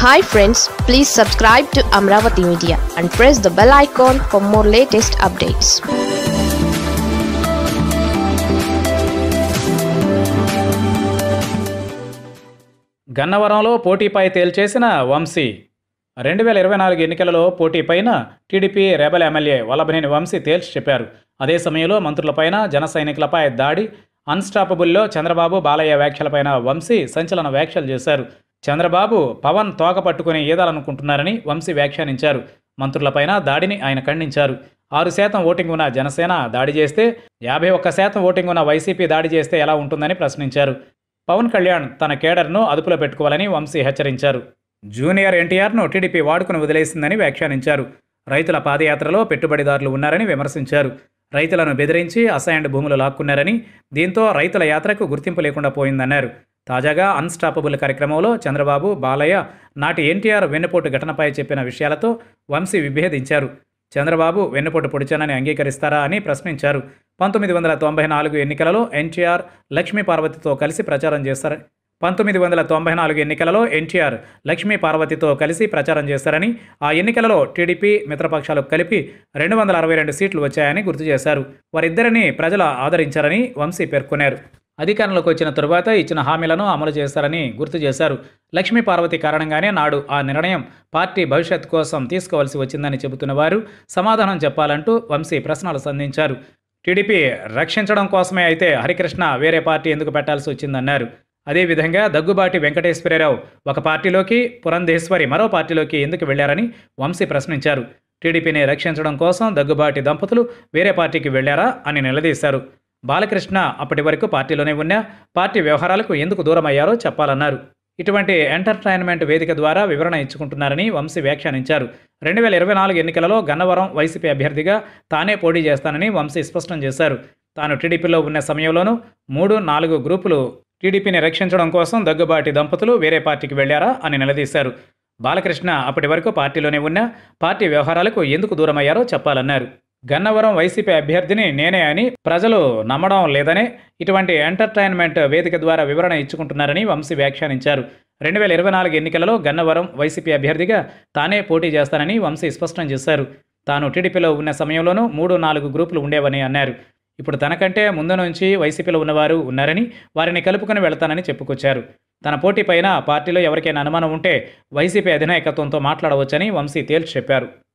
hi friends please subscribe to Amaravati media and press the bell icon for more latest updates గన్నవరంలో పోటీపై తేల్చేసిన వంశీ రెండు వేల ఇరవై నాలుగు ఎన్నికలలో పోటీపైన TDP rebel MLA Vallabhaneni Vamsi తేల్చి చెప్పారు అదే సమయంలో మంత్రులపైన జన సైనికులపై దాడి అన్స్టాపబుల్లో చంద్రబాబు బాలయ్య వ్యాఖ్యలపైన వంశీ సంచలన వ్యాఖ్యలు చేశారు చంద్రబాబు పవన్ తోక పట్టుకుని ఈదాలనుకుంటున్నారని వంశీ వ్యాఖ్యానించారు మంత్రులపైన దాడిని ఆయన ఖండించారు ఆరు శాతం ఓటింగ్ ఉన్న జనసేన దాడి చేస్తే యాభై ఒక్క శాతం ఓటింగ్ ఉన్న వైసీపీ దాడి చేస్తే ఎలా ఉంటుందని ప్రశ్నించారు పవన్ కళ్యాణ్ తన కేడర్ను అదుపులో పెట్టుకోవాలని వంశీ హెచ్చరించారు జూనియర్ ఎన్టీఆర్ను టీడీపీ వాడుకుని వదిలేసిందని వ్యాఖ్యానించారు రైతుల పాదయాత్రలో పెట్టుబడిదారులు ఉన్నారని విమర్శించారు రైతులను బెదిరించి అసైన్డ్ భూములు లాక్కున్నారని దీంతో రైతుల యాత్రకు గుర్తింపు లేకుండా పోయిందన్నారు తాజాగా అన్స్టాపబుల్ కార్యక్రమంలో చంద్రబాబు బాలయ్య నాటి ఎన్టీఆర్ వెన్నుపోటు ఘటనపై చెప్పిన విషయాలతో వంశీ విభేదించారు చంద్రబాబు వెన్నుపోటు పొడిచానని అంగీకరిస్తారా అని ప్రశ్నించారు పంతొమ్మిది వందల తొంభై నాలుగు ఎన్నికలలో ఎన్టీఆర్ లక్ష్మీ పార్వతితో కలిసి ప్రచారం చేస్తారని పంతొమ్మిది వందల తొంభై నాలుగు ఎన్నికలలో ఎన్టీఆర్ లక్ష్మీ పార్వతితో కలిసి ప్రచారం చేశారని ఆ ఎన్నికలలో టీడీపీ మిత్రపక్షాలు కలిపి రెండు వందల అరవై రెండు సీట్లు వచ్చాయని గుర్తు చేశారు వారిద్దరిని ప్రజలు ఆదరించారని వంశీ పేర్కొన్నారు అధికారంలోకి వచ్చిన తరువాత ఇచ్చిన హామీలను అమలు చేస్తారని గుర్తు చేశారు లక్ష్మీ పార్వతి కారణంగానే నాడు ఆ నిర్ణయం పార్టీ భవిష్యత్ కోసం తీసుకోవాల్సి వచ్చిందని చెబుతున్న వారు సమాధానం చెప్పాలంటూ వంశీ ప్రశ్నలు సంధించారు టీడీపీ రక్షించడం కోసమే అయితే హరికృష్ణ వేరే పార్టీ ఎందుకు పెట్టాల్సి వచ్చిందన్నారు అదేవిధంగా దగ్గుబాటి వెంకటేశ్వరరావు ఒక పార్టీలోకి పురంధేశ్వరి మరో పార్టీలోకి ఎందుకు వెళ్లారని వంశీ ప్రశ్నించారు టీడీపీని రక్షించడం కోసం దగ్గుబాటి దంపతులు వేరే పార్టీకి వెళ్లారా అని నిలదీశారు బాలకృష్ణ అప్పటి వరకు పార్టీలోనే ఉన్నా పార్టీ వ్యవహారాలకు ఎందుకు దూరం అయ్యారో చెప్పాలన్నారు ఇటువంటి ఎంటర్టైన్మెంట్ వేదిక ద్వారా వివరణ ఇచ్చుకుంటున్నారని వంశీ వ్యాఖ్యానించారు రెండు వేల ఇరవై నాలుగు ఎన్నికలలో గన్నవరం వైసీపీ అభ్యర్థిగా తానే పోటీ చేస్తానని వంశీ స్పష్టం చేశారు తాను టీడీపీలో ఉన్న సమయంలోనూ మూడు నాలుగు గ్రూపులు టీడీపీని రక్షించడం కోసం దగ్గుబాటి దంపతులు వేరే పార్టీకి వెళ్లారా అని నిలదీశారు బాలకృష్ణ అప్పటి వరకు పార్టీలోనే ఉన్నా పార్టీ వ్యవహారాలకు ఎందుకు దూరమయ్యారో చెప్పాలన్నారు గన్నవరం వైసీపీ అభ్యర్థిని నేనే అని ప్రజలు నమ్మడం లేదనే ఇటువంటి ఎంటర్టైన్మెంట్ వేదిక ద్వారా వివరణ ఇచ్చుకుంటున్నారని వంశీ వ్యాఖ్యానించారు రెండు వేల ఇరవై నాలుగు ఎన్నికలలో గన్నవరం వైసీపీ అభ్యర్థిగా తానే పోటీ చేస్తానని వంశీ స్పష్టం చేశారు తాను టీడీపీలో ఉన్న సమయంలోనూ మూడు నాలుగు గ్రూపులు ఉండేవని అన్నారు ఇప్పుడు తనకంటే ముందు నుంచి వైసీపీలో ఉన్నవారు ఉన్నారని వారిని కలుపుకొని వెళతానని చెప్పుకొచ్చారు తన పోటీ పైన పార్టీలో ఎవరికైనా అనుమానం ఉంటే వైసీపీ అధినాయకత్వంతో మాట్లాడవచ్చని వంశీ తేల్చి చెప్పారు